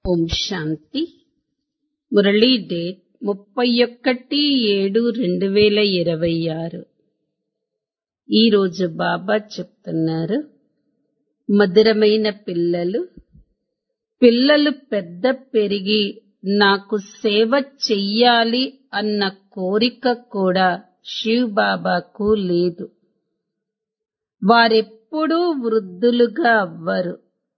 ఓం శాంతి Murali date ముప్పై ఒకటి ఏడు రెండు వేల ఇరవై ఆరు ఈరోజు బాబా చెప్తున్నారు మధురమైన పిల్లలు పిల్లలు పెద్ద పెరిగి నాకు సేవ చెయ్యాలి అన్న కోరిక కూడా శివ్ బాబాకు లేదు వారెప్పుడూ వృద్ధులుగా అవ్వరు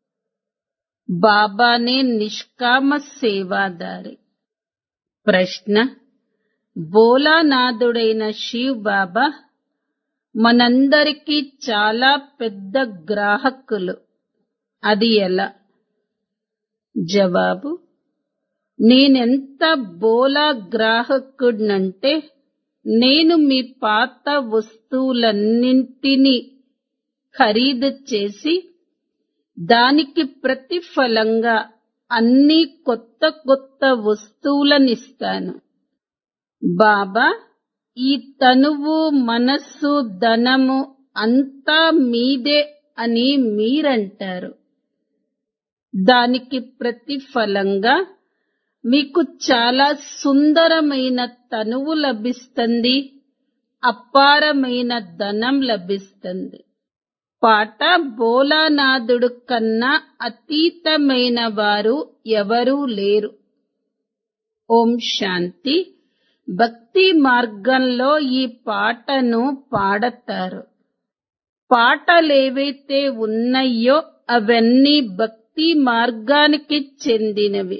బాబానే నిష్కామ సేవాదారి ప్రశ్న బోలానాథుడైన శివ్ బాబా మనందరికీ చాలా పెద్ద గ్రాహకులు అది ఎలా జవాబు నేనెంత బోలా గ్రాహకుడినంటే నేను మీ పాత వస్తువులన్నింటినీ ఖరీదు చేసి దానికి ప్రతిఫలంగా అన్ని కొత్త కొత్త వస్తువులనిస్తాను బాబా ఈ తనువు మనస్సు ధనము అంతా మీదే అని మీరంటారు దానికి ప్రతిఫలంగా మీకు చాలా సుందరమైన తనువు లభిస్తుంది అపారమైన ధనం లభిస్తుంది పాట బోలానాథుడు కన్నా అతీతమైన వారు ఎవరూ లేరు ఓం శాంతి భక్తి మార్గంలో ఈ పాటను పాడతారు పాటలేవైతే ఉన్నాయో అవన్నీ భక్తి మార్గానికి చెందినవి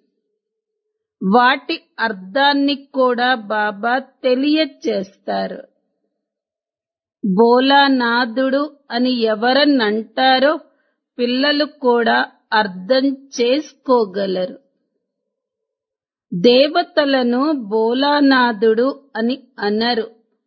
వాటి అర్థాన్ని కూడా బాబా తెలియచేస్తారు బోలానాథుడు అని ఎవరన్నంటారో పిల్లలు కూడా అర్థం చేసుకోగలరు దేవతలను బోలానాథుడు అని అనరు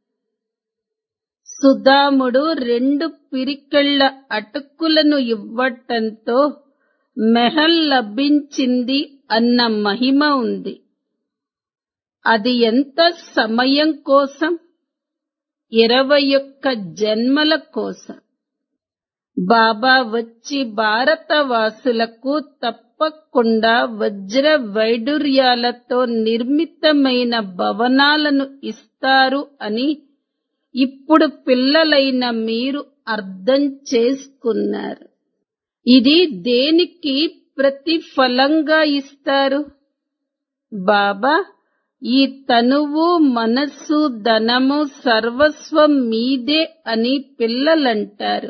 సుధాముడు రెండు పిరికెళ్ల అటుకులను ఇవ్వటంతో మెహల్ లభించింది అన్న మహిమ ఉంది అది ఎంత సమయం కోసం ఇరవై ఒక్క జన్మల కోసం బాబా వచ్చి భారతవాసులకు తప్పకుండా వజ్ర వైడూర్యాలతో నిర్మితమైన భవనాలను ఇస్తారు అని ఇప్పుడు పిల్లలైన మీరు అర్థం చేసుకున్నారు ఇది దేనికి ప్రతిఫలంగా ఇస్తారు బాబా ఈ తనువు మనస్సు ధనము సర్వస్వం మీదే అని పిల్లలంటారు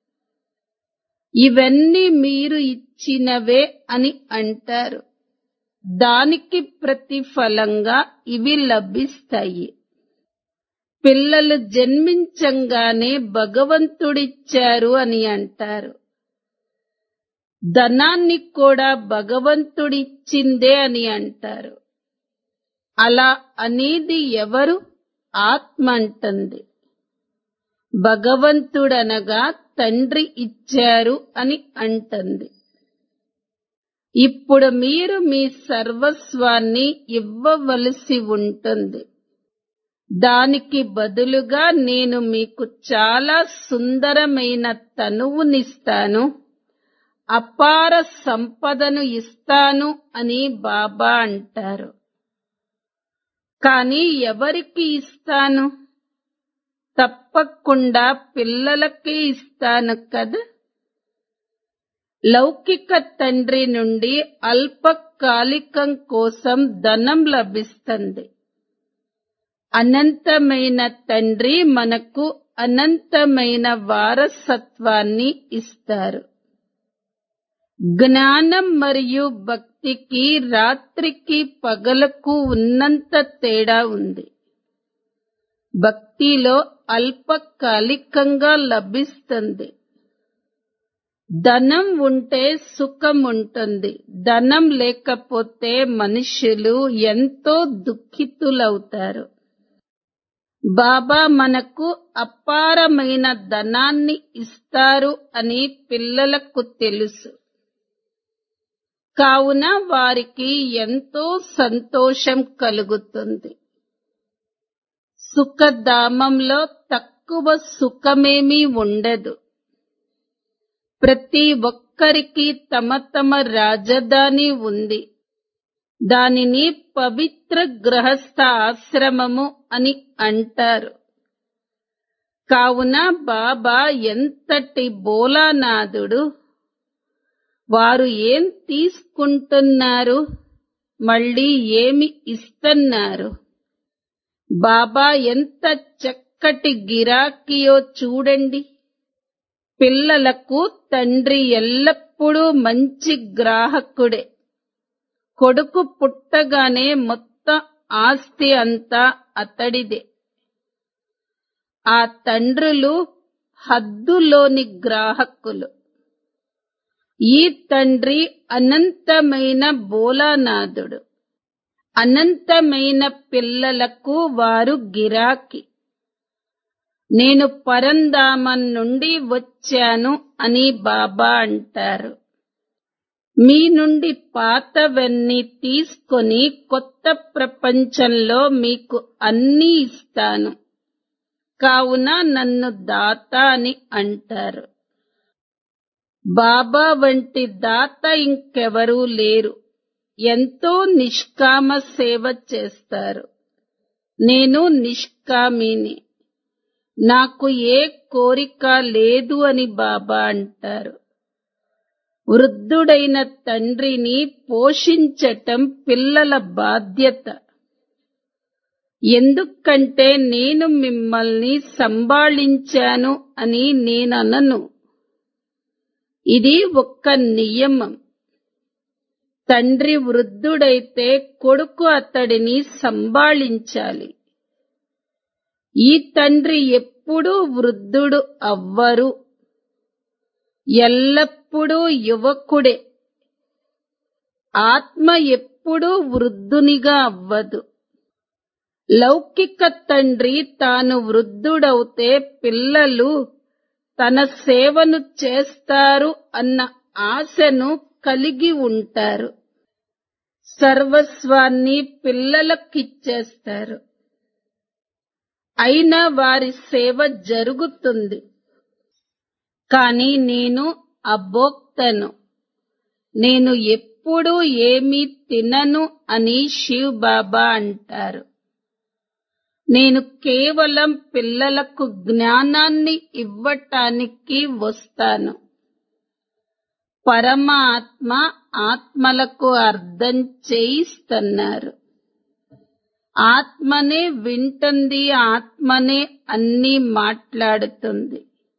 ఇవన్నీ మీరు ఇచ్చినవే అని అంటారు దానికి ప్రతిఫలంగా ఇవి లభిస్తాయి పిల్లలు జన్మించంగానే భగవంతుడిచ్చారు అని అంటారు ధనాన్ని కూడా భగవంతుడిచ్చిందే అని అంటారు అలా అనేది ఎవరు ఆత్మ అంటుంది భగవంతుడనగా తండ్రి ఇచ్చారు అని అంటుంది ఇప్పుడు మీరు మీ సర్వస్వాన్ని ఇవ్వవలసి ఉంటుంది దానికి బదులుగా నేను మీకు చాలా సుందరమైన తనువునిస్తాను అపార సంపదను ఇస్తాను అని బాబా అంటారు కానీ ఎవరికి ఇస్తాను తప్పకుండా పిల్లలకే ఇస్తాను కదా లౌకిక తండ్రి నుండి అల్పకాలికం కోసం ధనం లభిస్తుంది అనంతమైన తండ్రి మనకు అనంతమైన వారసత్వాన్ని ఇస్తారు జ్ఞానం మరియు భక్తికి రాత్రికి పగలకు ఉన్నంత తేడా ఉంది భక్తిలో అల్పకాలికంగా లభిస్తుంది ధనం ఉంటే సుఖం ఉంటుంది ధనం లేకపోతే మనుషులు ఎంతో దుఃఖితులవుతారు బాబా మనకు అపారమైన ధనాన్ని ఇస్తారు అని పిల్లలకు తెలుసు కావున వారికి ఎంతో సంతోషం కలుగుతుంది సుఖధామంలో తక్కువ సుఖమేమీ ఉండదు ప్రతి ఒక్కరికి తమ తమ రాజధాని ఉంది దానిని పవిత్ర గృహస్థ ఆశ్రమము అని అంటారు కావున బాబా ఎంతటి బోలానాథుడు వారు ఏం తీసుకుంటున్నారు మళ్ళీ ఏమి ఇస్తున్నారు బాబా ఎంత చక్కటి గిరాకీయో చూడండి పిల్లలకు తండ్రి ఎల్లప్పుడూ మంచి గ్రాహకుడే కొడుకు పుట్టగానే మొత్తం ఆస్తి అంతా అతడిదే ఆ తండ్రులు హద్దులోని గ్రాహకులు ఈ తండ్రి అనంతమైన బోలానాథుడు అనంతమైన పిల్లలకు వారు గిరాకి నేను పరంధామం నుండి వచ్చాను అని బాబా అంటారు మీ నుండి పాతవన్నీ తీసుకొని కొత్త ప్రపంచంలో మీకు అన్నీ ఇస్తాను కావున నన్ను దాత అని అంటారు బాబా వంటి దాత ఇంకెవరూ లేరు ఎంతో నిష్కామ సేవ చేస్తారు నేను నిష్కామిని నాకు ఏ కోరిక లేదు అని బాబా అంటారు వృద్ధుడైన తండ్రిని పోషించటం పిల్లల బాధ్యత ఎందుకంటే నేను మిమ్మల్ని సంభాళించాను అని నేననను ఇది ఒక్క నియమం తండ్రి వృద్ధుడైతే కొడుకు అతడిని సంభాళించాలి ఈ తండ్రి ఎప్పుడూ వృద్ధుడు అవ్వరు ఎల్లప్పుడూ యువకుడే ఆత్మ ఎప్పుడూ వృద్ధునిగా అవ్వదు లౌకిక తండ్రి తాను వృద్ధుడవుతే పిల్లలు తన సేవను చేస్తారు అన్న ఆశను కలిగి ఉంటారు సర్వస్వాన్ని పిల్లలకిచ్చేస్తారు అయినా వారి సేవ జరుగుతుంది కాని నేను అభోక్తను నేను ఎప్పుడూ ఏమీ తినను అని శివ్ బాబా అంటారు నేను కేవలం పిల్లలకు జ్ఞానాన్ని ఇవ్వటానికి వస్తాను పరమాత్మ ఆత్మలకు అర్థం చేయిస్తున్నారు ఆత్మనే వింటుంది ఆత్మనే అన్ని మాట్లాడుతుంది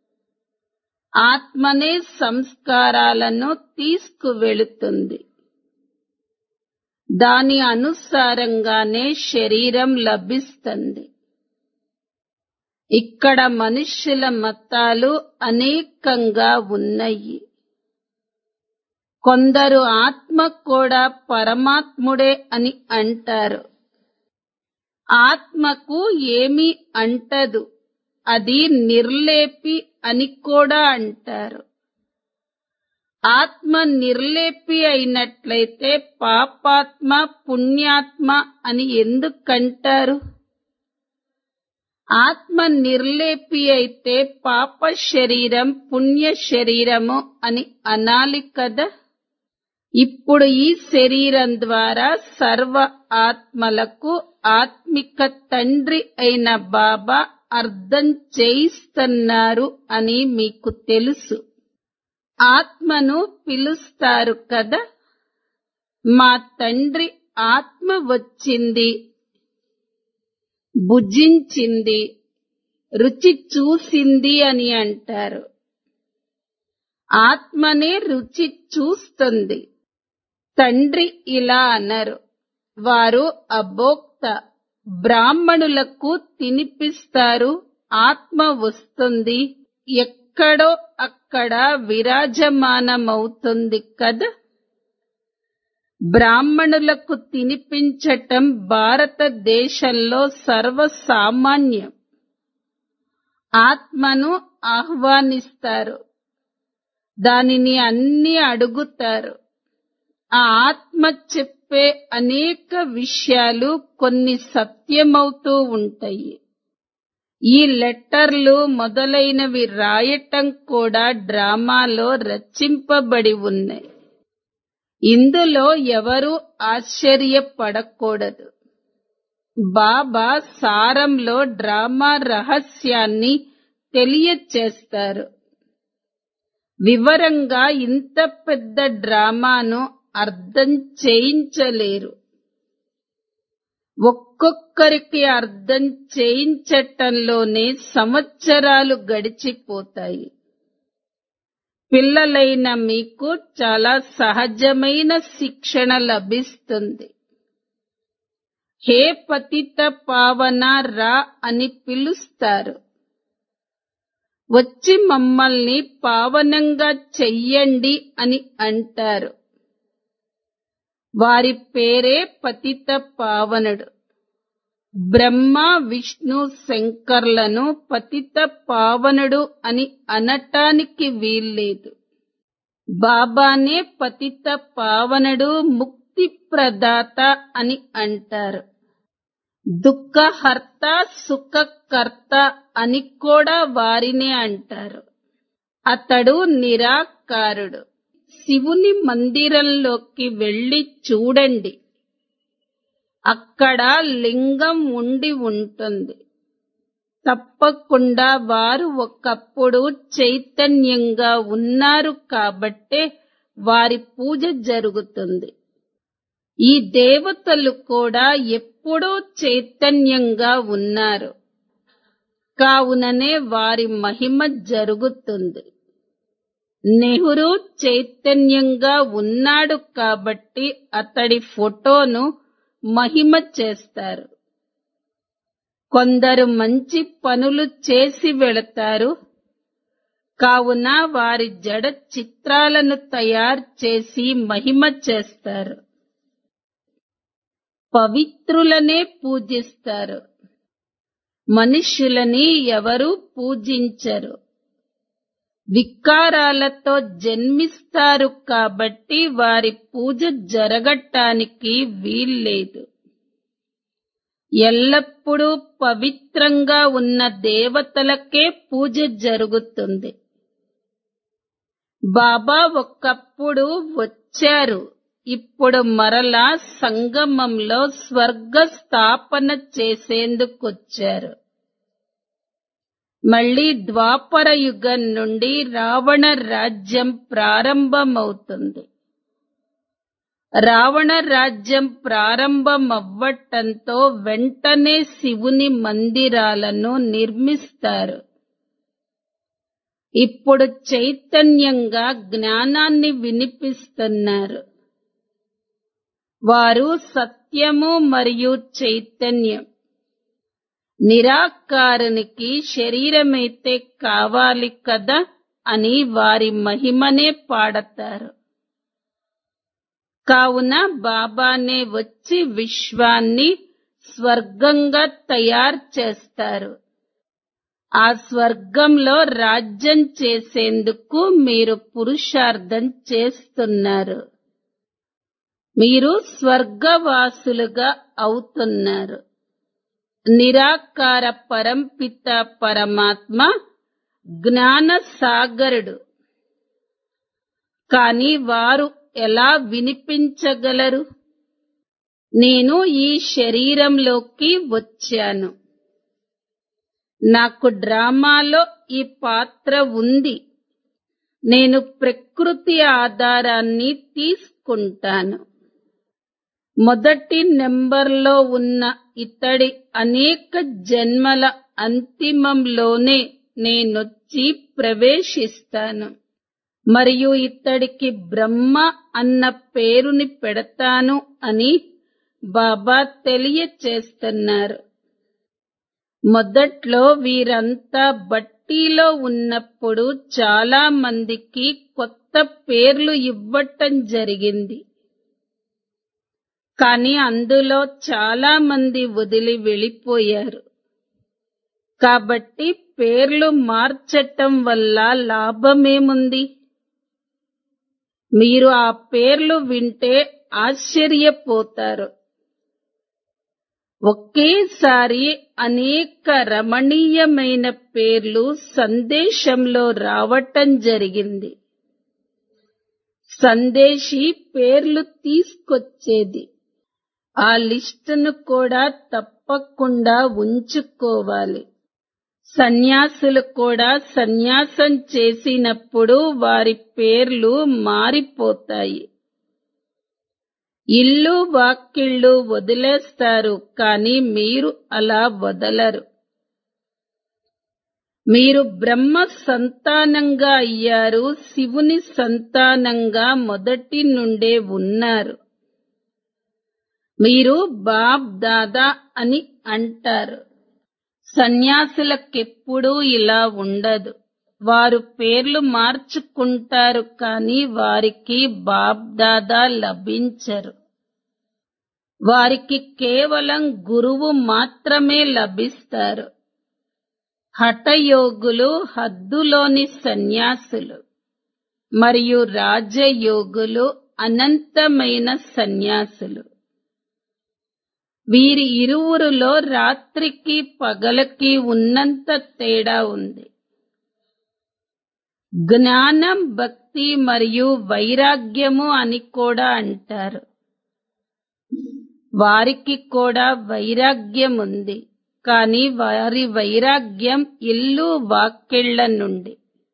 ఆత్మనే సంస్కారాలను తీసుకువెళుతుంది దాని అనుసారంగానే శరీరం లభిస్తుంది ఇక్కడ మనుష్యుల మతాలు అనేకంగా ఉన్నాయి కొందరు ఆత్మ కూడా పరమాత్ముడే అని అంటారు ఆత్మకు ఏమీ అంటదు అది నిర్లేపి అని కూడా అంటారు ఆత్మ నిర్లేపి అయినట్లయితే పాపాత్మ పుణ్యాత్మ అని ఎందుకంటారు ఆత్మ నిర్లేపి అయితే పాప శరీరం పుణ్య శరీరము అని అనాలి కదా ఇప్పుడు ఈ శరీరం ద్వారా సర్వ ఆత్మలకు ఆత్మిక తండ్రి అయిన బాబా అర్థం చేయిస్తున్నారు అని మీకు తెలుసు ఆత్మను పిలుస్తారు కదా మా తండ్రి ఆత్మ వచ్చింది భుజించింది రుచి చూసింది అని అంటారు ఆత్మనే రుచి చూస్తుంది తండ్రి ఇలా అన్నారు వారు అభోక్త బ్రాహ్మణులకు తినిపిస్తారు ఆత్మ వస్తుంది ఎక్కడో అక్కడ విరాజమానమవుతుంది కదా బ్రాహ్మణులకు తినిపించటం భారతదేశంలో సర్వసామాన్యం ఆత్మను ఆహ్వానిస్తారు దానిని అన్ని అడుగుతారు ఆ ఆత్మ చెప్పే అనేక విషయాలు కొన్ని సత్యమవుతూ ఉంటాయి ఈ లెటర్లు మొదలైనవి రాయటం కూడా డ్రామాలో రచింపబడి ఉన్నాయి ఇందులో ఎవరు ఆశ్చర్యపడకూడదు బాబా సారంలో డ్రామా రహస్యాన్ని తెలియచేస్తారు వివరంగా ఇంత పెద్ద డ్రామాను అర్థం చేయించలేరు ఒక్కొక్కరికి అర్థం చేయించటంలోనే సంవత్సరాలు గడిచిపోతాయి పిల్లలైన మీకు చాలా సహజమైన శిక్షణ లభిస్తుంది హే పతిత పావన రా అని పిలుస్తారు వచ్చి మమ్మల్ని పావనంగా చెయ్యండి అని అంటారు వారి పేరే పతిత పావనుడు బ్రహ్మ విష్ణు శంకర్లను పతిత పావనుడు అని అనటానికి వీల్లేదు బాబానే పతిత పావనుడు ముక్తి ప్రదాత అని అంటారు దుఃఖహర్త సుఖకర్త అని కూడా వారినే అంటారు అతడు నిరాకారుడు శివుని మందిరంలోకి వెళ్ళి చూడండి అక్కడ లింగం ఉండి ఉంటుంది తప్పకుండా వారు ఒకప్పుడు చైతన్యంగా ఉన్నారు కాబట్టే వారి పూజ జరుగుతుంది ఈ దేవతలు కూడా ఎప్పుడూ చైతన్యంగా ఉన్నారు కావుననే వారి మహిమ జరుగుతుంది నెహ్రూ చైతన్యంగా ఉన్నాడు కాబట్టి అతడి ఫోటోను మహిమ చేస్తారు కొందరు మంచి పనులు చేసి వెళతారు కావున వారి జడ చిత్రాలను తయారు చేసి మహిమ చేస్తారు పవిత్రులనే పూజిస్తారు మనుష్యులని ఎవరూ పూజించరు వికారాలతో జన్మిస్తారు కాబట్టి వారి పూజ జరగటానికి వీల్లేదు ఎల్లప్పుడూ పవిత్రంగా ఉన్న దేవతలకే పూజ జరుగుతుంది బాబా ఒకప్పుడు వచ్చారు ఇప్పుడు మరలా సంగమంలో స్వర్గ స్థాపన చేసేందుకొచ్చారు మళ్ళీ ద్వాపర యుగం నుండి రావణ రాజ్యం ప్రారంభమవుతుంది రావణ రాజ్యం ప్రారంభమవ్వటంతో వెంటనే శివుని మందిరాలను నిర్మిస్తారు ఇప్పుడు చైతన్యంగా జ్ఞానాన్ని వినిపిస్తున్నారు వారు సత్యము మరియు చైతన్యం నిరాకారునికి శరీరమైతే కావాలి కదా అని వారి మహిమనే పాడతారు కావున బాబానే వచ్చి విశ్వాన్ని స్వర్గంగా తయారు చేస్తారు ఆ స్వర్గంలో రాజ్యం చేసేందుకు మీరు పురుషార్థం చేస్తున్నారు మీరు స్వర్గవాసులుగా అవుతున్నారు నిరాకార పరంపిత పరమాత్మ జ్ఞాన సాగరుడు కాని వారు ఎలా వినిపించగలరు నేను ఈ శరీరంలోకి వచ్చాను నాకు డ్రామాలో ఈ పాత్ర ఉంది నేను ప్రకృతి ఆధారాన్ని తీసుకుంటాను మొదటి నెంబర్లో ఉన్న ఇతడి అనేక జన్మల అంతిమంలోనే నేనొచ్చి ప్రవేశిస్తాను మరియు ఇతడికి బ్రహ్మ అన్న పేరుని పెడతాను అని బాబా తెలియచేస్తున్నారు మొదట్లో వీరంతా బట్టీలో ఉన్నప్పుడు చాలా మందికి కొత్త పేర్లు ఇవ్వటం జరిగింది కానీ అందులో చాలా మంది వదిలి వెళ్ళిపోయారు కాబట్టి పేర్లు మార్చటం వల్ల లాభమేముంది మీరు ఆ పేర్లు వింటే ఆశ్చర్యపోతారు ఒకేసారి అనేక రమణీయమైన పేర్లు సందేశంలో రావటం జరిగింది సందేశి పేర్లు తీసుకొచ్చేది ఆ లిస్టును కూడా తప్పకుండా ఉంచుకోవాలి సన్యాసులు కూడా సన్యాసం చేసినప్పుడు వారి పేర్లు మారిపోతాయి ఇల్లు వాకిళ్ళు వదిలేస్తారు కానీ మీరు అలా వదలరు మీరు బ్రహ్మ సంతానంగా అయ్యారు శివుని సంతానంగా మొదటి నుండే ఉన్నారు మీరు బాబ్ దాదా అని అంటారు సన్యాసులకెప్పుడూ ఇలా ఉండదు వారు పేర్లు మార్చుకుంటారు కానీ వారికి బాబ్ దాదా లభించరు వారికి కేవలం గురువు మాత్రమే లభిస్తారు హఠయోగులు హద్దులోని సన్యాసులు మరియు రాజయోగులు అనంతమైన సన్యాసులు వీరి ఇరువురులో రాత్రికి పగలకి ఉన్నంత తేడా ఉంది జ్ఞానం భక్తి మరియు వైరాగ్యము అని కూడా అంటారు వారికి కూడా వైరాగ్యం ఉంది కానీ వారి వైరాగ్యం ఇల్లు వాక్కిళ్ల నుండి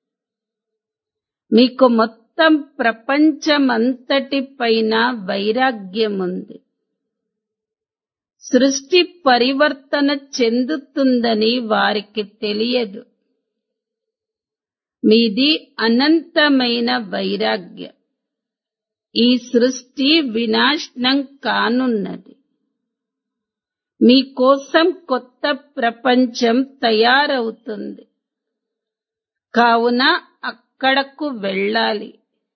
మీకు మొత్తం ప్రపంచమంతటి పైన వైరాగ్యం ఉంది సృష్టి పరివర్తన చెందుతుందని వారికి తెలియదు మీది అనంతమైన వైరాగ్యం ఈ సృష్టి వినాశనం కానున్నది మీకోసం కొత్త ప్రపంచం తయారవుతుంది కావున అక్కడకు వెళ్ళాలి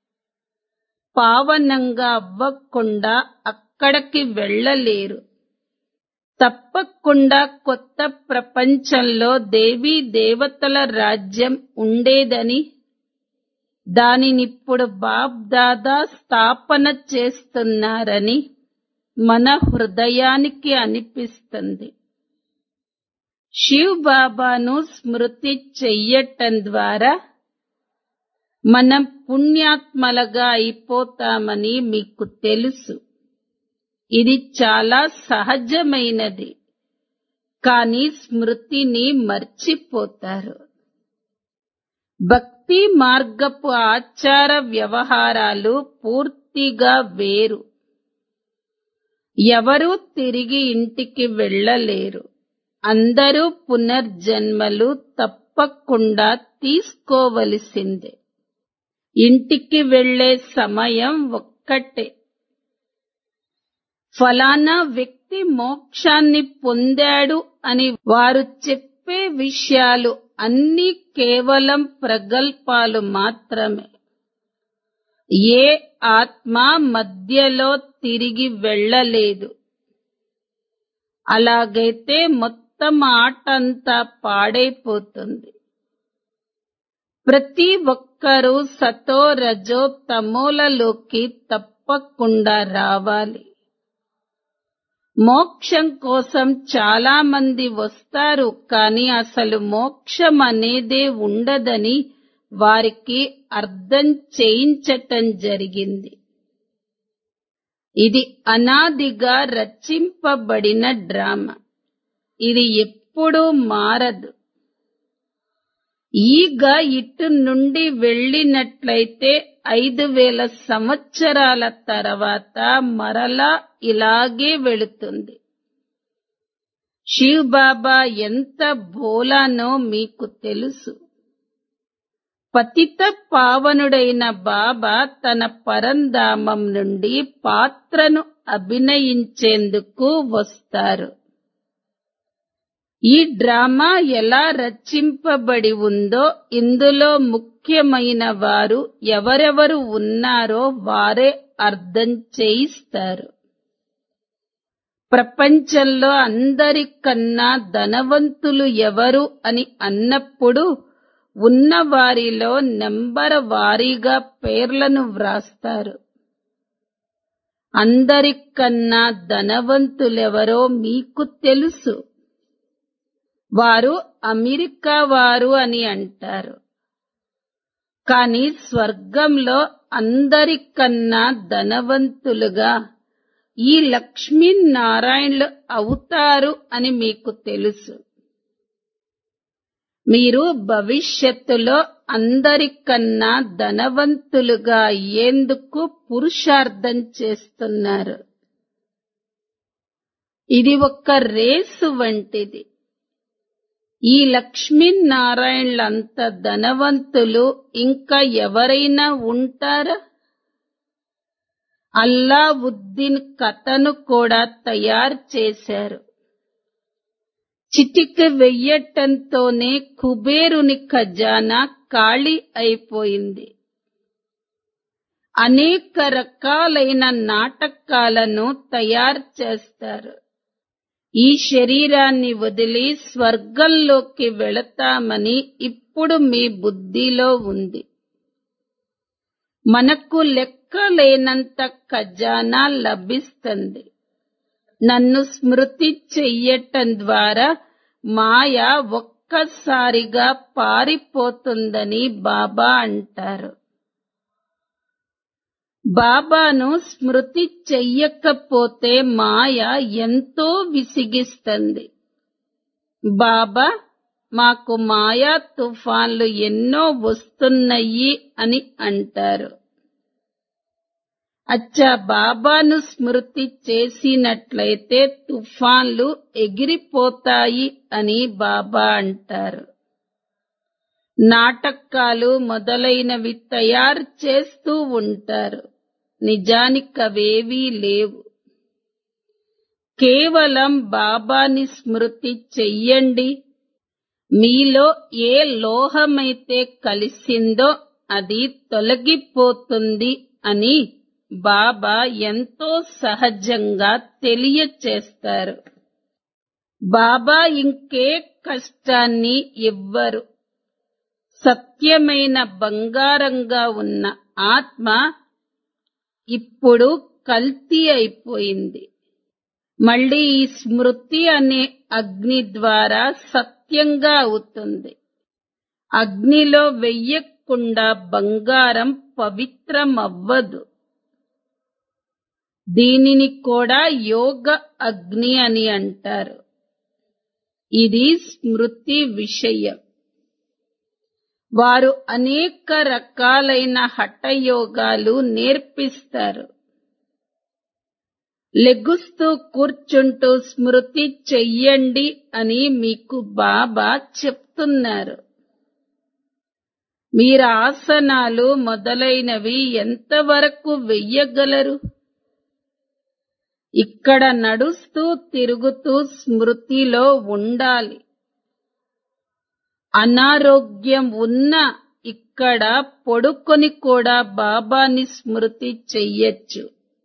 పావనంగా అవ్వకుండా అక్కడికి వెళ్ళలేరు తప్పకుండా కొత్త ప్రపంచంలో దేవీ దేవతల రాజ్యం ఉండేదని దానినిప్పుడు బాబ్ దాదా స్థాపన చేస్తున్నారని మన హృదయానికి అనిపిస్తుంది శివ్ బాబాను స్మృతి చెయ్యటం ద్వారా మనం పుణ్యాత్మలుగా అయిపోతామని మీకు తెలుసు ఇది చాలా సహజమైనది కానీ స్మృతిని మర్చిపోతారు భక్తి మార్గపు ఆచార వ్యవహారాలు పూర్తిగా వేరు ఎవరూ తిరిగి ఇంటికి వెళ్ళలేరు అందరూ పునర్జన్మలు తప్పకుండా తీసుకోవలసిందే ఇంటికి వెళ్లే సమయం ఒక్కటే ఫలానా వ్యక్తి మోక్షాన్ని పొందాడు అని వారు చెప్పే విషయాలు అన్నీ కేవలం ప్రగల్భాలు మాత్రమే ఏ ఆత్మ మధ్యలో తిరిగి వెళ్ళలేదు అలాగైతే మొత్తం ఆటంతా పాడైపోతుంది ప్రతి ఒక్కరూ సతో రజో తమోలలోకి తప్పకుండా రావాలి మోక్షం కోసం చాలా మంది వస్తారు కానీ అసలు మోక్షం అనేదే ఉండదని వారికి అర్థం చేయించటం జరిగింది ఇది అనాదిగా రచింపబడిన డ్రామా ఇది ఎప్పుడూ మారదు ఈగ ఇటు నుండి వెళ్ళినట్లయితే ఐదు వేల సంవత్సరాల తర్వాత మరలా ఇలాగే వెళుతుంది శివ్ బాబా ఎంత భోలానో మీకు తెలుసు పతిత పావనుడైన బాబా తన పరంధామం నుండి పాత్రను అభినయించేందుకు వస్తారు ఈ డ్రామా ఎలా రచింపబడి ఉందో ఇందులో ముఖ్యమైన వారు ఎవరెవరు ఉన్నారో వారే అర్థం చేయిస్తారు ప్రపంచంలో అందరికన్నా ధనవంతులు ఎవరు అని అన్నప్పుడు ఉన్న వారిలో నెంబర్ వారీగా పేర్లను వ్రాస్తారు అందరికన్నా ధనవంతులెవరో మీకు తెలుసు వారు అమెరికా వారు అని అంటారు కానీ స్వర్గంలో అందరికన్నా ధనవంతులుగా ఈ లక్ష్మీనారాయణులు అవుతారు అని మీకు తెలుసు మీరు భవిష్యత్తులో అందరికన్నా ధనవంతులుగా అయ్యేందుకు పురుషార్థం చేస్తున్నారు ఇది ఒక రేసు వంటిది ఈ లక్ష్మీనారాయణులంత ధనవంతులు ఇంకా ఎవరైనా ఉంటారా అల్లావుద్దీన్ కథను కూడా తయారు చేశారు చిటిక వెయ్యటంతోనే కుబేరుని ఖజానా ఖాళీ అయిపోయింది అనేక రకాలైన నాటకాలను తయారు చేస్తారు ఈ శరీరాన్ని వదిలి స్వర్గంలోకి వెళతామని ఇప్పుడు మీ బుద్ధిలో ఉంది మనకు లెక్కలేనంత ఖజానా లభిస్తుంది నన్ను స్మృతి చెయ్యటం ద్వారా మాయ ఒక్కసారిగా పారిపోతుందని బాబా అంటారు బాబాను స్మృతి చెయ్యకపోతే మాయ ఎంతో విసిగిస్తుంది బాబా మాకు మాయా తుఫాన్లు ఎన్నో వస్తున్నాయి అని అంటారు అచ్చా బాబాను స్మృతి చేసినట్లయితే తుఫాన్లు ఎగిరిపోతాయి అని బాబా అంటారు నాటకాలు మొదలైనవి తయారు చేస్తూ ఉంటారు నిజానికవేవీ లేవు కేవలం బాబాని స్మృతి చెయ్యండి మీలో ఏ లోహమైతే కలిసిందో అది తొలగిపోతుంది అని బాబా ఎంతో సహజంగా తెలియచేస్తారు బాబా ఇంకే కష్టాన్ని ఇవ్వరు సత్యమైన బంగారంగా ఉన్న ఆత్మ ఇప్పుడు కల్తీ అయిపోయింది మళ్ళీ ఈ స్మృతి అనే అగ్ని ద్వారా సత్యంగా అవుతుంది అగ్నిలో వెయ్యకుండా బంగారం పవిత్రమవ్వదు దీనిని కూడా యోగ అగ్ని అని అంటారు ఇది స్మృతి విషయం వారు అనేక రకాలైన హఠయోగాలు నేర్పిస్తారు లెగుస్తూ కూర్చుంటూ స్మృతి చెయ్యండి అని మీకు బాబా చెప్తున్నారు మీరు ఆసనాలు మొదలైనవి ఎంతవరకు వెయ్యగలరు ఇక్కడ నడుస్తూ తిరుగుతూ స్మృతిలో ఉండాలి అనారోగ్యం ఉన్న ఇక్కడ పొడుకొని కూడా బాబాని స్మృతి చెయ్యొచ్చు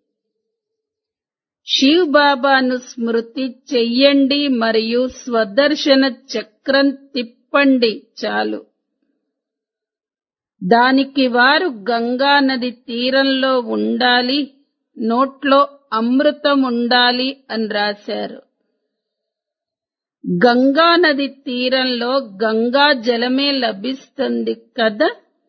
శివ్ బాబాను స్మృతి చెయ్యండి మరియు స్వదర్శన చక్రం తిప్పండి చాలు దానికి వారు గంగా నది తీరంలో ఉండాలి నోట్లో అమృతం ఉండాలి అని రాశారు గంగా నది తీరంలో గంగా జలమే లభిస్తుంది కదా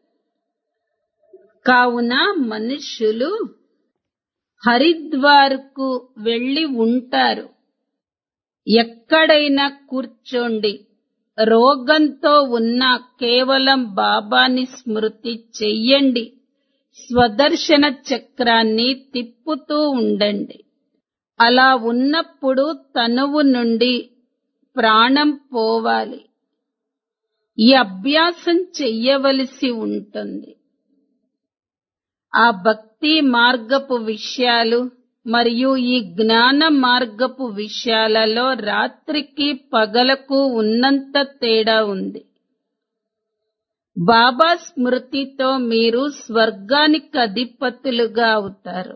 కావున మనుష్యులు హరిద్వార్కు వెళ్లి ఉంటారు ఎక్కడైనా కూర్చోండి రోగంతో ఉన్న కేవలం బాబాని స్మృతి చెయ్యండి స్వదర్శన చక్రాన్ని తిప్పుతూ ఉండండి అలా ఉన్నప్పుడు తనువు నుండి ప్రాణం పోవాలి ఈ అభ్యాసం చెయ్యవలసి ఉంటుంది ఆ భక్తి మార్గపు విషయాలు మరియు ఈ జ్ఞాన మార్గపు విషయాలలో రాత్రికి పగలకు ఉన్నంత తేడా ఉంది బాబా స్మృతితో మీరు స్వర్గానికి అధిపతులుగా అవుతారు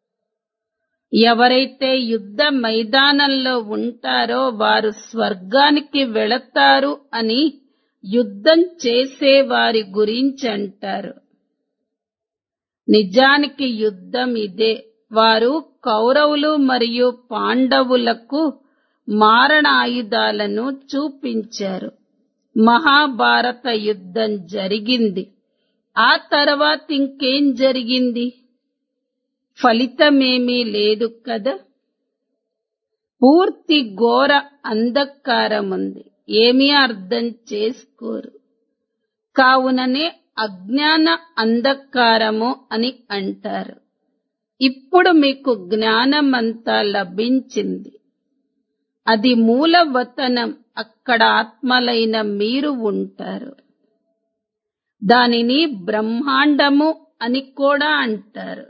ఎవరైతే యుద్ధ మైదానంలో ఉంటారో వారు స్వర్గానికి వెళతారు అని యుద్ధం చేసే వారి గురించి అంటారు నిజానికి యుద్ధం ఇదే వారు కౌరవులు మరియు పాండవులకు మారణాయుధాలను చూపించారు మహాభారత యుద్ధం జరిగింది ఆ తర్వాత ఇంకేం జరిగింది ఫలితమేమీ లేదు కదా పూర్తి ఘోర అంధకారం ఉంది ఏమీ అర్థం చేసుకోరు కావుననే అజ్ఞాన అంధకారము అని అంటారు ఇప్పుడు మీకు జ్ఞానమంతా లభించింది అది మూలవతనం అక్కడ ఆత్మలైన మీరు ఉంటారు దానిని బ్రహ్మాండము అని కూడా అంటారు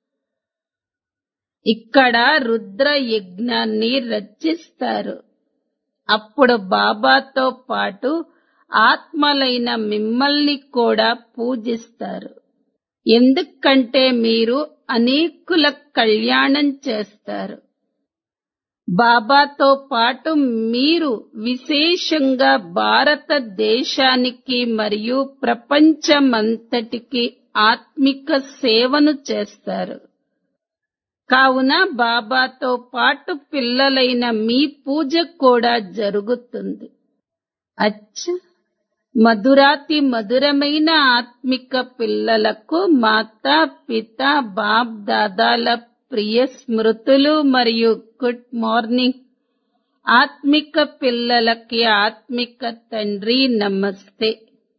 ఇక్కడ రుద్ర యజ్ఞాన్ని రచిస్తారు అప్పుడు బాబాతో పాటు ఆత్మలైన మిమ్మల్ని కూడా పూజిస్తారు ఎందుకంటే మీరు అనేకుల కళ్యాణం చేస్తారు బాబాతో పాటు మీరు విశేషంగా భారతదేశానికి మరియు ప్రపంచమంతటికి ఆత్మిక సేవను చేస్తారు కావున బాబాతో పాటు పిల్లలైన మీ పూజ కూడా జరుగుతుంది అచ్చ మధురాతి మధురమైన ఆత్మిక పిల్లలకు మాతా పిత బాప్ దాదాల ప్రియ స్మృతులు మరియు గుడ్ మార్నింగ్ ఆత్మిక పిల్లలకి ఆత్మిక తండ్రి నమస్తే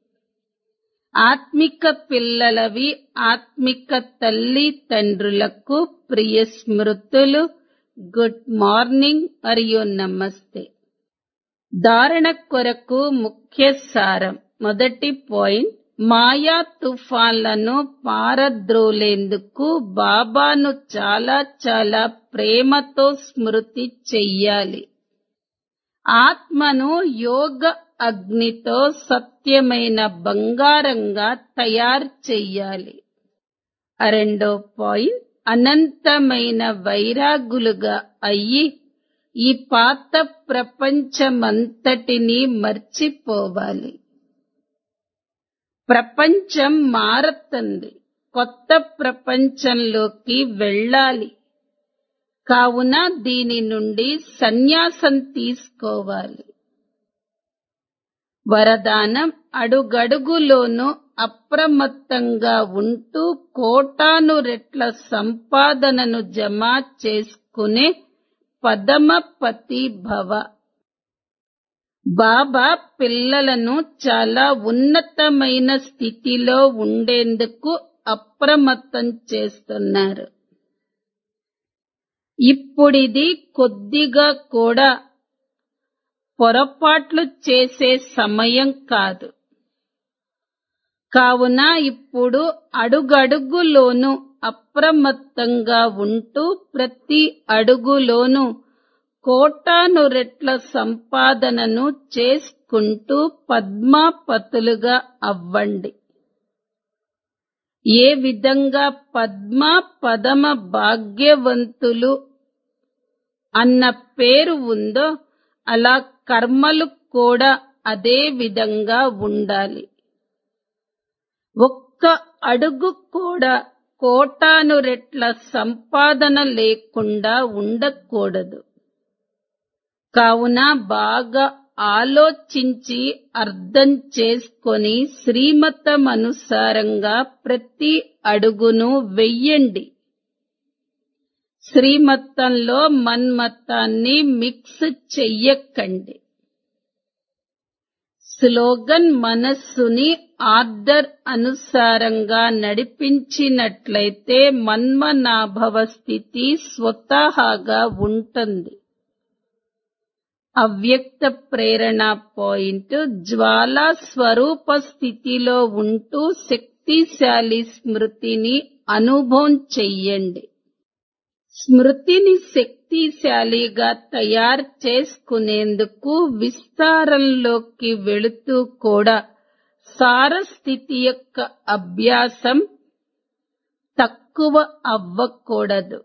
ఆత్మిక పిల్లలవి ఆత్మిక తల్లి తండ్రులకు ప్రియ స్మృతులు గుడ్ మార్నింగ్ మరియు నమస్తే ధారణ కొరకు ముఖ్య సారం మొదటి పాయింట్ మాయా తుఫాన్లను పారద్రోలేందుకు బాబాను చాలా చాలా ప్రేమతో స్మృతి చెయ్యాలి ఆత్మను యోగ అగ్నితో సత్యమైన బంగారంగా తయారు చెయ్యాలి రెండో పాయింట్ అనంతమైన వైరాగులుగా అయ్యి ఈ పాత ప్రపంచమంతటిని మర్చిపోవాలి ప్రపంచం మారుతుంది కొత్త ప్రపంచంలోకి వెళ్ళాలి కావున దీని నుండి సన్యాసం తీసుకోవాలి వరదానం అడుగడుగులోనూ అప్రమత్తంగా ఉంటూ కోటాను రెట్ల సంపాదనను జమ చేసుకునే పదమపతి భవ బాబా పిల్లలను చాలా ఉన్నతమైన స్థితిలో ఉండేందుకు అప్రమత్తం చేస్తున్నారు ఇప్పుడిది కొద్దిగా కూడా పొరపాట్లు చేసే సమయం కాదు కావున ఇప్పుడు అడుగడుగులోనూ అప్రమత్తంగా ఉంటూ ప్రతి అడుగులోనూ కోటాను రెట్ల సంపాదనను చేసుకుంటూ పద్మాపతులుగా అవ్వండి ఏ విధంగా పద్మ పదమ భాగ్యవంతులు అన్న పేరు ఉందో అలా కర్మలు కూడా అదే విధంగా ఉండాలి ఒక్క అడుగు కూడా కోటాను రెట్ల సంపాదన లేకుండా ఉండకూడదు కావున బాగా ఆలోచించి అర్థం చేసుకొని శ్రీమతం అనుసారంగా ప్రతి అడుగును వెయ్యండి శ్రీమతంలో మన్మతాన్ని మిక్స్ చెయ్యకండి స్లోగన్ మనస్సుని ఆర్డర్ అనుసారంగా నడిపించినట్లయితే మన్మనాభవ స్థితి స్వతహాగా ఉంటుంది అవ్యక్త ప్రేరణ పాయింట్ జ్వాలా స్వరూప స్థితిలో ఉంటూ శక్తిశాలి స్మృతిని అనుభవం చెయ్యండి స్మృతిని శక్తిశాలిగా తయారు చేసుకునేందుకు విస్తారంలోకి వెళుతూ కూడా సారస్థితి యొక్క అభ్యాసం తక్కువ అవ్వకూడదు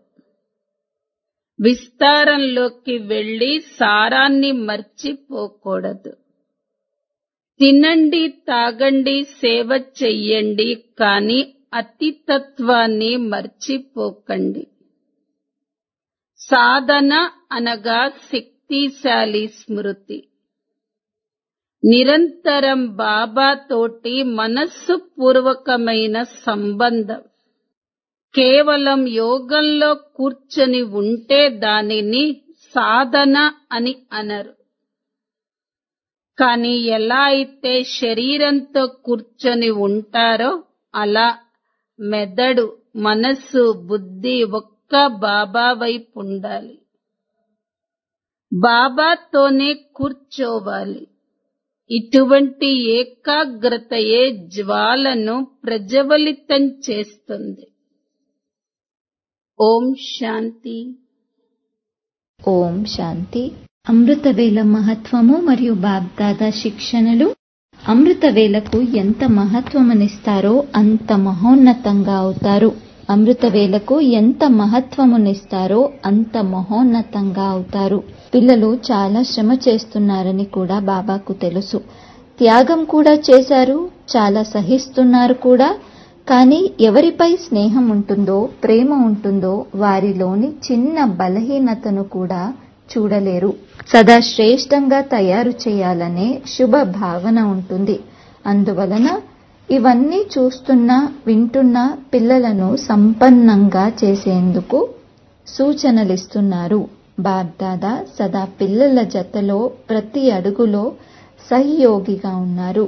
విస్తారంలోకి వెళ్లి సారాన్ని మర్చిపోకూడదు తినండి తాగండి సేవ చెయ్యండి కాని అతితత్వాన్ని మర్చిపోకండి సాధన అనగా శక్తిశాలి స్మృతి నిరంతరం బాబా తోటి మనస్సు పూర్వకమైన సంబంధం కేవలం యోగంలో కూర్చొని ఉంటే దానిని సాధన అని అనరు కానీ ఎలా అయితే శరీరంతో కూర్చొని ఉంటారో అలా మెదడు మనస్సు బుద్ధి ఒక్క బాబా వైపు ఉండాలి బాబాతోనే కూర్చోవాలి ఇటువంటి ఏకాగ్రతయే జ్వాలను ప్రజ్వలితం చేస్తుంది ఓం శాంతి ఓం శాంతి అమృతవేల మహత్వము మరియు బాబ్దాదా శిక్షణలు అమృతవేలకు ఎంత మహత్వమునిస్తారో అంత మహోన్నతంగా అవుతారు అమృతవేలకు ఎంత మహత్వమునిస్తారో అంత మహోన్నతంగా అవుతారు పిల్లలు చాలా శ్రమ చేస్తున్నారని కూడా బాబాకు తెలుసు త్యాగం కూడా చేశారు చాలా సహిస్తున్నారు కూడా కానీ ఎవరిపై స్నేహం ఉంటుందో ప్రేమ ఉంటుందో వారిలోని చిన్న బలహీనతను కూడా చూడలేరు సదా శ్రేష్టంగా తయారు చేయాలనే శుభ భావన ఉంటుంది అందువలన ఇవన్నీ చూస్తున్న వింటున్న పిల్లలను సంపన్నంగా చేసేందుకు సూచనలిస్తున్నారు బాబ్దాదా సదా పిల్లల జతలో ప్రతి అడుగులో సహయోగిగా ఉన్నారు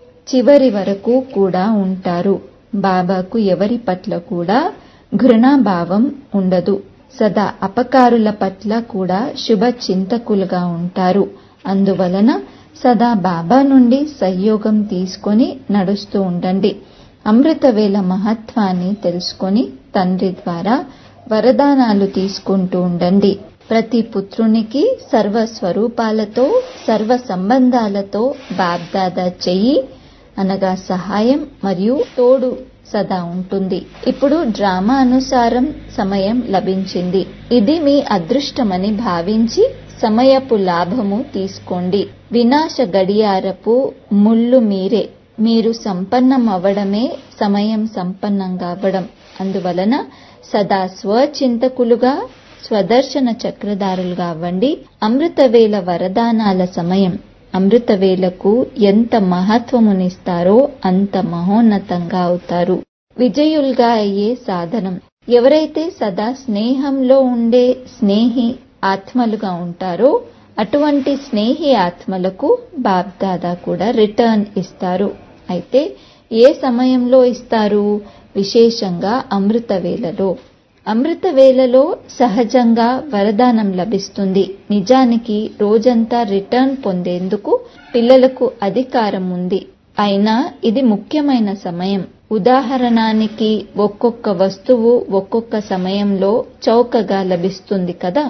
చివరి వరకు కూడా ఉంటారు బాబాకు ఎవరి పట్ల కూడా ఘృణాభావం ఉండదు సదా అపకారుల పట్ల కూడా శుభ చింతకులుగా ఉంటారు అందువలన సదా బాబా నుండి సహయోగం తీసుకొని నడుస్తూ ఉండండి అమృతవేల మహత్వాన్ని తెలుసుకొని తండ్రి ద్వారా వరదానాలు తీసుకుంటూ ఉండండి ప్రతి పుత్రునికి సర్వ స్వరూపాలతో సర్వ సంబంధాలతో బాబ్దాదా చెయ్యి అనగా సహాయం మరియు తోడు సదా ఉంటుంది ఇప్పుడు డ్రామా అనుసారం సమయం లభించింది ఇది మీ అదృష్టమని భావించి సమయపు లాభము తీసుకోండి వినాశ గడియారపు ముళ్ళు మీరే మీరు సంపన్నం అవ్వడమే సమయం సంపన్నంగా అవ్వడం అందువలన సదా స్వచింతకులుగా స్వదర్శన చక్రధారులుగా అవ్వండి అమృతవేల వరదానాల సమయం అమృతవేలకు ఎంత మహత్వమునిస్తారో అంత మహోన్నతంగా అవుతారు విజయులుగా అయ్యే సాధనం ఎవరైతే సదా స్నేహంలో ఉండే స్నేహి ఆత్మలుగా ఉంటారో అటువంటి స్నేహి ఆత్మలకు బాబ్దాదా కూడా రిటర్న్ ఇస్తారు అయితే ఏ సమయంలో ఇస్తారు విశేషంగా అమృతవేలలో అమృతవేలలో సహజంగా వరదానం లభిస్తుంది నిజానికి రోజంతా రిటర్న్ పొందేందుకు పిల్లలకు అధికారం ఉంది అయినా ఇది ముఖ్యమైన సమయం ఉదాహరణానికి ఒక్కొక్క వస్తువు ఒక్కొక్క సమయంలో చౌకగా లభిస్తుంది కదా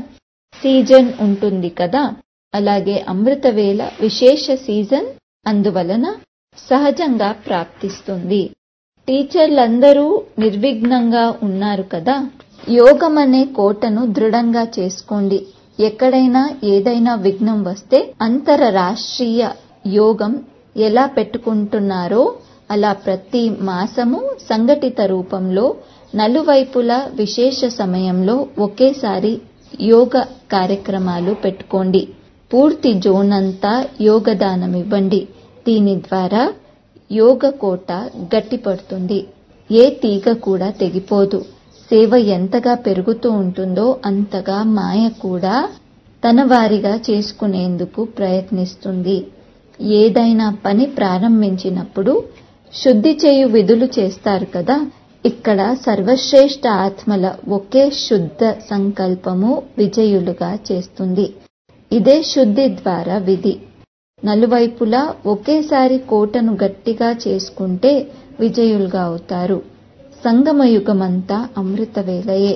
సీజన్ ఉంటుంది కదా అలాగే అమృతవేల విశేష సీజన్ అందువలన సహజంగా ప్రాప్తిస్తుంది టీచర్లందరూ నిర్విఘ్నంగా ఉన్నారు కదా యోగం అనే కోటను దృఢంగా చేసుకోండి ఎక్కడైనా ఏదైనా విఘ్నం వస్తే అంతరరాష్ట్రీయ యోగం ఎలా పెట్టుకుంటున్నారో అలా ప్రతి మాసము సంఘటిత రూపంలో నలువైపుల విశేష సమయంలో ఒకేసారి యోగ కార్యక్రమాలు పెట్టుకోండి పూర్తి జోన్ అంతా యోగదానం ఇవ్వండి దీని ద్వారా యోగ కోట గట్టిపడుతుంది ఏ తీగ కూడా తెగిపోదు సేవ ఎంతగా పెరుగుతూ ఉంటుందో అంతగా మాయ కూడా తన వారిగా చేసుకునేందుకు ప్రయత్నిస్తుంది ఏదైనా పని ప్రారంభించినప్పుడు శుద్ధి చేయు విధులు చేస్తారు కదా ఇక్కడ సర్వశ్రేష్ఠ ఆత్మల ఒకే శుద్ధ సంకల్పము విజయులుగా చేస్తుంది ఇదే శుద్ధి ద్వారా విధి నలువైపులా ఒకేసారి కోటను గట్టిగా చేసుకుంటే విజయులుగా అవుతారు సంగమయుగమంతా అమృతవేలయే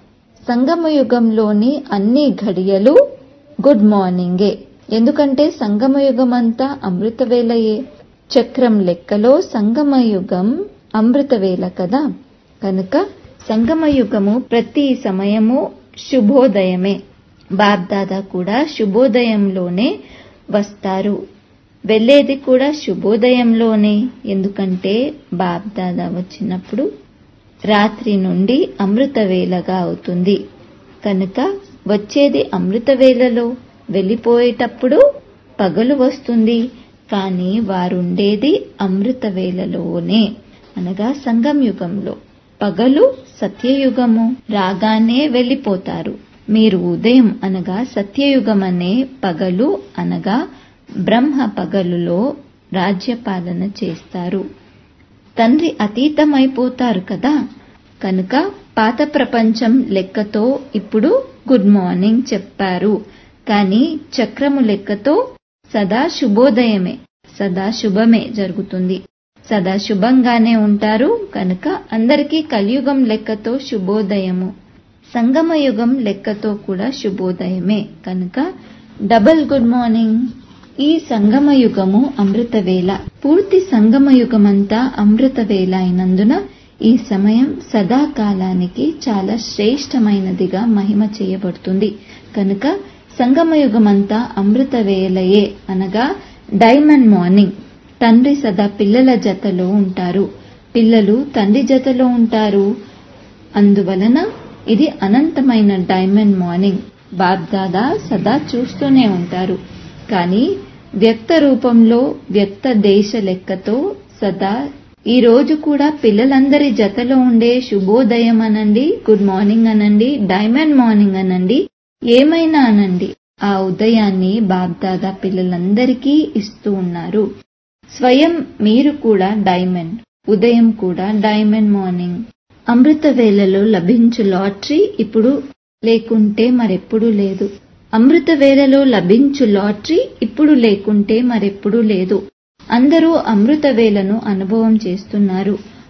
సంగమయుగంలోని అన్ని ఘడియలు గుడ్ మార్నింగే ఎందుకంటే సంగమయుగమంతా అమృతవేలయే చక్రం లెక్కలో సంగమయుగం అమృతవేల కదా కనుక సంగమయుగము ప్రతి సమయము శుభోదయమే బాబ్దాదా కూడా శుభోదయంలోనే వస్తారు వెళ్ళేది కూడా శుభోదయంలోనే ఎందుకంటే బాబ్దాదా వచ్చినప్పుడు రాత్రి నుండి అమృతవేళగా అవుతుంది కనుక వచ్చేది అమృత వేళలో వెళ్ళిపోయేటప్పుడు పగలు వస్తుంది కానీ వారుండేది అమృత వేళలోనే అనగా సంగం యుగంలో పగలు సత్యయుగము రాగానే వెళ్ళిపోతారు మీరు ఉదయం అనగా సత్యయుగమనే పగలు అనగా బ్రహ్మ పగలులో రాజ్యపాలన చేస్తారు తండ్రి అతీతమైపోతారు కదా కనుక పాత ప్రపంచం లెక్కతో ఇప్పుడు గుడ్ మార్నింగ్ చెప్పారు కానీ చక్రము లెక్కతో సదా శుభోదయమే సదా శుభమే జరుగుతుంది సదా శుభంగానే ఉంటారు కనుక అందరికీ కలియుగం లెక్కతో శుభోదయము సంగమ యుగం లెక్కతో కూడా శుభోదయమే కనుక డబల్ గుడ్ మార్నింగ్ ఈ సంగమ యుగము అమృతవేళ పూర్తి సంగమ యుగమంతా అమృతవేళ అయినందున ఈ సమయం సదాకాలానికి చాలా శ్రేష్టమైనదిగా మహిమ చేయబడుతుంది కనుక సంగమయుగమంతా అమృతవేళయే అనగా డైమండ్ మార్నింగ్ తండ్రి సదా పిల్లల జతలో ఉంటారు పిల్లలు తండ్రి జతలో ఉంటారు అందువలన ఇది అనంతమైన డైమండ్ మార్నింగ్ బాబ్దాదా సదా చూస్తూనే ఉంటారు కానీ వ్యక్త రూపంలో వ్యక్త దేశ లెక్కతో సదా ఈ రోజు కూడా పిల్లలందరి జతలో ఉండే శుభోదయం అనండి గుడ్ మార్నింగ్ అనండి డైమండ్ మార్నింగ్ అనండి ఏమైనా అనండి ఆ ఉదయాన్ని బాబ్దాదా పిల్లలందరికీ ఇస్తూ ఉన్నారు స్వయం మీరు కూడా డైమండ్ ఉదయం కూడా డైమండ్ మార్నింగ్ అమృత వేళలో లభించు లాటరీ ఇప్పుడు లేకుంటే మరెప్పుడూ లేదు అమృత వేళలో లభించు లాటరీ ఇప్పుడు లేకుంటే మరెప్పుడూ లేదు అందరూ అమృత వేళను అనుభవం చేస్తున్నారు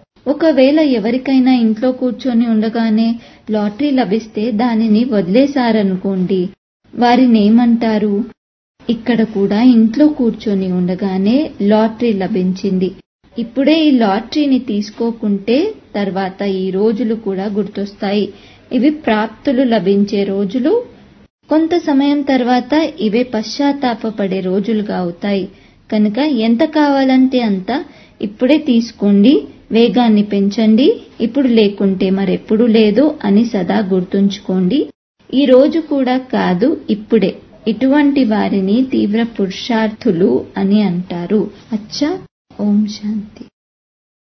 ఒకవేళ ఎవరికైనా ఇంట్లో కూర్చొని ఉండగానే లాటరీ లభిస్తే దానిని వదిలేశారనుకోండి వారినేమంటారు ఇక్కడ కూడా ఇంట్లో కూర్చొని ఉండగానే లాటరీ లభించింది ఇప్పుడే ఈ లాటరీని తీసుకోకుంటే తర్వాత ఈ రోజులు కూడా గుర్తొస్తాయి ఇవి ప్రాప్తులు లభించే రోజులు కొంత సమయం తర్వాత ఇవే పశ్చాత్తాపపడే రోజులుగా అవుతాయి కనుక ఎంత కావాలంటే అంత ఇప్పుడే తీసుకోండి వేగాన్ని పెంచండి ఇప్పుడు లేకుంటే మరెప్పుడు లేదు అని సదా గుర్తుంచుకోండి ఈ రోజు కూడా కాదు ఇప్పుడే ఇటువంటి వారిని తీవ్ర పురుషార్థులు అని అంటారు అచ్చా ఓం శాంతి